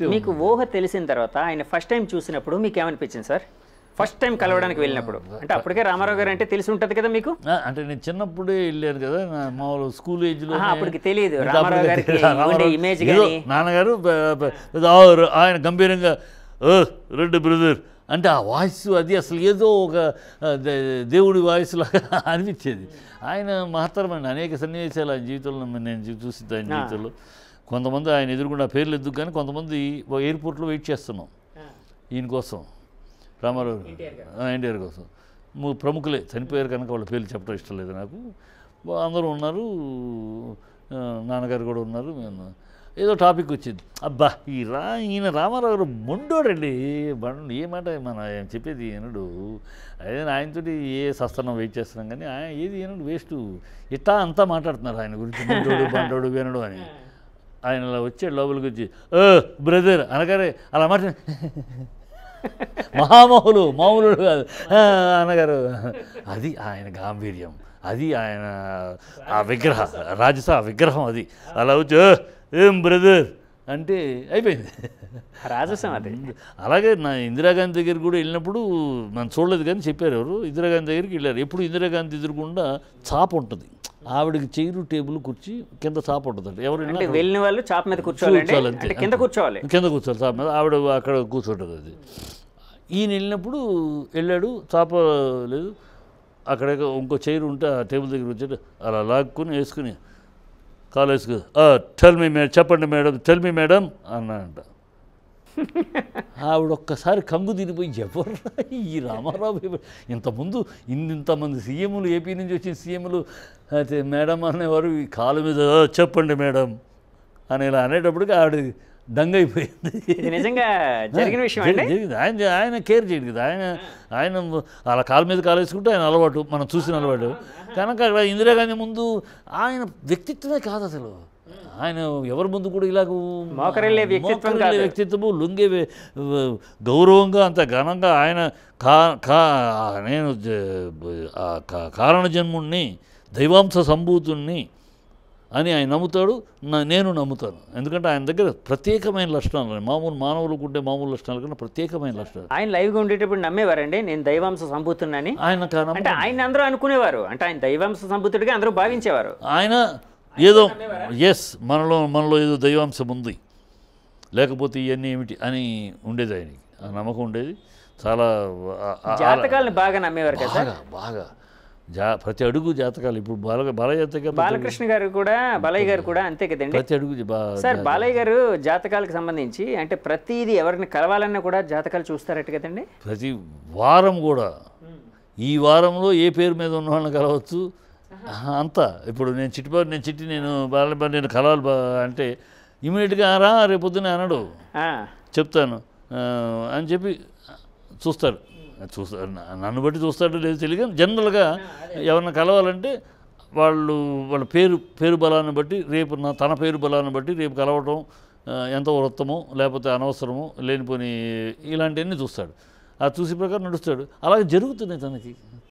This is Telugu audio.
మీకు ఊహ తెలిసిన తర్వాత ఆయన ఫస్ట్ టైం చూసినప్పుడు మీకు ఏమనిపించింది సార్ ఫస్ట్ టైం కలవడానికి వెళ్ళినప్పుడు అంటే అప్పటికే రామారావు గారు అంటే తెలిసి ఉంటుంది కదా మీకు ఆ, అంటే నేను చిన్నప్పుడే వెళ్ళాను కదా నా మామూలు స్కూల్ ఏజ్లో ఆహా, అప్పటికి తెలియదు రామారావు గారికి ఉండే ఇమేజ్ ఏదో కానీ నాన్నగారు బ- బ- ఏదో ఆ- ఆయన గంభీరంగా "ఓ, రెడ్డి బ్రదర్ అంటే ఆ వాయిస్ అది అసలు ఏదో ఒక ఆ, దే- దేవుడి వాయిస్ లాగా అనిపించేది ఆయన మహత్తరమైన అనేక సన్నివేశాలు ఆయన జీవితంలో నేను చూ- చూసి ఆయన జీవితంలో కొంతమంది ఆయన ఎదురుకుండా పేర్లు ఎందుకు కానీ కొంతమంది ఓ ఎయిర్పోర్ట్లో వెయిట్ చేస్తున్నాం ఈయన కోసం రామారావు ఆ, ఎన్టీఆర్ కోసం ము- ప్రముఖులే చనిపోయారు కనుక వాళ్ళ పేర్లు చెప్పడం ఇష్టం లేదు నాకు బా- అందరూ ఉన్నారు ఆ, నాన్నగారు కూడా ఉన్నారు నేను ఏదో టాపిక్ వచ్చింది అబ్బా ఈ రా ఈయన రామారావు గారు మొండోడండి బండు ఏ మాట మన ఆయన చెప్పేది ఈయనడు అదే ఆయనతోటి ఏ సస్తనం వెయిట్ చేస్తున్నాం కానీ ఆయన ఏది ఈయనడు వేస్ట్ ఇట్టా అంతా మాట్లాడుతున్నారు ఆయన గురించి మొండోడు బండోడు వినడు అని ఆయన అలా వచ్చాడు లోపలికి వచ్చి ఓ బ్రదర్ అనగానే అలా మాట మహామహులు మామూలు కాదు ఆ, అన్నగారు అది ఆయన గాంభీర్యం అది ఆయన ఆ విగ్రహ రాజస ఆ విగ్రహం అది అలా వచ్చి "ఓ, ఏం బ్రదర్ అంటే అయిపోయింది రాజసం అది అలాగే నా ఇందిరాగాంధీ దగ్గరికి కూడా వెళ్ళినప్పుడు మనం చూడలేదు కానీ చెప్పారు ఎవరు ఇందిరాగాంధీ దగ్గరికి వెళ్ళారు ఎప్పుడు ఇందిరాగాంధీ ఎదురుకుండా చాప ఉంటుంది ఆవిడకి చైరు టేబుల్ కుర్చీ కింద చాప ఉంటుంది ఎవరు అంటే వెళ్ళిన వాళ్ళు చాప మీద కూర్చోవాలండి కూర్చోవాలి అంతే. అంటే కింద కూర్చోవాలి కింద కూర్చోవాలి చాప మీద ఆవిడ అక్కడ కూర్చుంటుంది అది ఈయన వెళ్ళినప్పుడు వెళ్ళాడు చాప లేదు అక్కడ ఇంకో చైర్ ఉంటే ఆ టేబుల్ దగ్గర వచ్చాడు అలా లాక్కుని వేసుకుని కాలు వేసుకు టెల్ మీ మేడం చెప్పండి మేడం టెల్ మీ మేడం అన్నాడంట ఆవిడ ఒక్కసారి కంగు తినిపోయి ఎవరు ఈ రామారావు ఎవరు? ఇంతకుముందు ఇన్నింతమంది సీఎంలు ఏపీ నుంచి వచ్చిన సీఎంలు అయితే మేడం అనేవారు ఈ కాలు మీద "ఆ, చెప్పండి మేడం అని ఇలా అనేటప్పటికి ఆవిడ దంగైపోయింది ఇది నిజంగా జరిగిన విషయం అండి జరిగింది ఆయన ఆయన కేర్ చేయడు కదా ఆయన ఆయన అలా కాలు మీద కాలు వేసుకుంటే ఆయన అలవాటు మనం చూసిన అలవాటు కనుక అక్కడ ఇందిరాగాంధీ ముందు ఆయన వ్యక్తిత్వమే కాదు అసలు ఆయన ఎవరి ముందు కూడా ఇలాగ మోకరిల్లే వ్యక్తిత్వం మోకరిల్లే కాదు. వ్యక్తిత్వము లొంగే వే- గౌరవంగా అంత ఘనంగా ఆయన కా కా నేను జ- ఆ కా- కారణ జన్ముణ్ణి దైవాంశ సంభూతుణ్ణి అని ఆయన నమ్ముతాడు నా- నేను నమ్ముతాను ఎందుకంటే ఆయన దగ్గర ప్రత్యేకమైన లక్షణాలు ఉన్నాయి. మామూలు మానవులకు ఉండే మామూలు లక్షణాల కన్నా ప్రత్యేకమైన లక్షణాలు ఆయన లైవ్గా ఉండేటప్పుడు నమ్మేవారండి నేను దైవాంశ సంభూతున్నాని ఆయన కా- నమ్మ- అంటే ఆయన అందరూ అనుకునేవారు అంటే ఆయన దైవాంశ సంభూతుడిగా అందరూ భావించేవారు ఆయన ఏదో ఎస్ మనలో మనలో ఏదో దైవాంశం ఉంది లేకపోతే ఇవన్నీ ఏమిటి అని ఉండేది ఆయనకి ఆ నమ్మకం ఉండేది చాలా ఆ- ఆ- జాతకాలను బాగా నమ్మేవారు కదా సార్ బాగా బాగా జా ప్రతి అడుగు జాతకాలు ఇప్పుడు బాల బాలజాతక బాలకృష్ణ గారు కూడా బాలయ్య గారు కూడా అంతే కదండి ప్రతి అడుగు జ- బా- సార్ బాలయ్య గారు జాతకాలకు సంబంధించి అంటే ప్రతిదీ ఎవరిని కలవాలన్నా కూడా జాతకాలు చూస్తారట కదండి ప్రతి వారం కూడా ఈ వారంలో ఏ పేరు మీద ఉన్న వాళ్ళని కలవచ్చు ఆహా, అంతా ఇప్పుడు నేను చిట్టిబాబు నేను చిట్టి నేను బాల నేను కలవాలి బా అంటే ఇమీడియట్గా రా రేపొద్దున అనడు ఆ, చెప్తాను ఆ, అని చెప్పి చూస్తాడు చూస్తాడు న- నన్ను బట్టి చూస్తాడో లేదు తెలియదు కానీ జనరల్గా ఎవరిని కలవాలంటే వాళ్ళు వాళ్ళ పేరు పేరు బలాన్ని బట్టి రేపు నా తన పేరు బలాన్ని బట్టి రేపు కలవటం ఆ, ఎంత వృత్తమో లేకపోతే అనవసరమో లేనిపోని ఇలాంటివన్నీ చూస్తాడు ఆ చూసి ప్రకారం నడుస్తాడు అలాగే జరుగుతున్నాయి తనకి